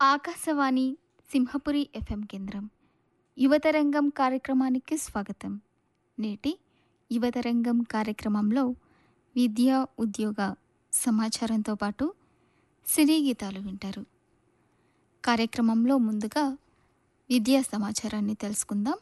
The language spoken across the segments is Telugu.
ఆకాశవాణి సింహపురి ఎఫ్ఎం కేంద్రం యువతరంగం కార్యక్రమానికి స్వాగతం నేటి యువతరంగం కార్యక్రమంలో విద్యా ఉద్యోగ సమాచారంతో పాటు సినీ గీతాలు వింటారు కార్యక్రమంలో ముందుగా విద్యా సమాచారాన్ని తెలుసుకుందాం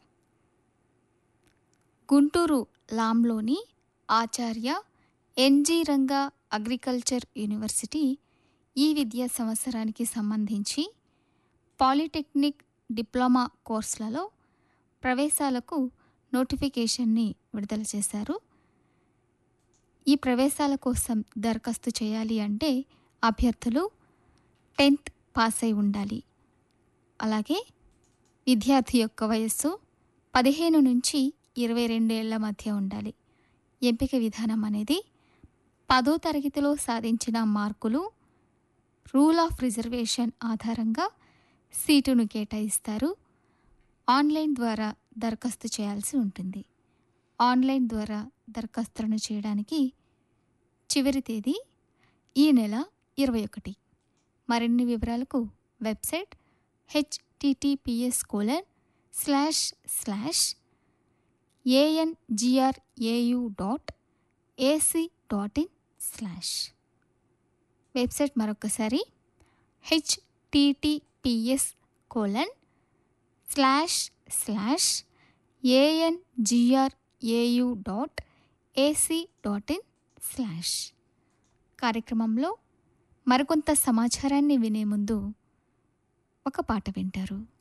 గుంటూరు లాంలోని Acharya N G Ranga agriculture university ఈ విద్యా సంవత్సరానికి సంబంధించి పాలిటెక్నిక్ డిప్లొమా కోర్సులలో ప్రవేశాలకు నోటిఫికేషన్ని విడుదల చేశారు ఈ ప్రవేశాల కోసం దరఖాస్తు చేయాలి అంటే అభ్యర్థులు టెన్త్ పాస్ అయి ఉండాలి అలాగే విద్యార్థి యొక్క వయస్సు పదిహేను నుంచి ఇరవై రెండేళ్ల మధ్య ఉండాలి ఎంపిక విధానం అనేది పదో తరగతిలో సాధించిన మార్కులు రూల్ ఆఫ్ రిజర్వేషన్ ఆధారంగా సీటును కేటాయిస్తారు ఆన్లైన్ ద్వారా దరఖాస్తు చేయాల్సి ఉంటుంది ఆన్లైన్ ద్వారా దరఖాస్తులను చేయడానికి చివరి తేదీ ఈ నెల ఇరవై ఒకటి మరిన్ని వివరాలకు website HTTPS colon slash slash ANGRAU dot AC dot in slash website మరొకసారి HTTPS colon slash slash ANGRAU dot AC dot in slash కార్యక్రమంలో మరికొంత సమాచారాన్ని వినే ముందు ఒక పాట వింటారు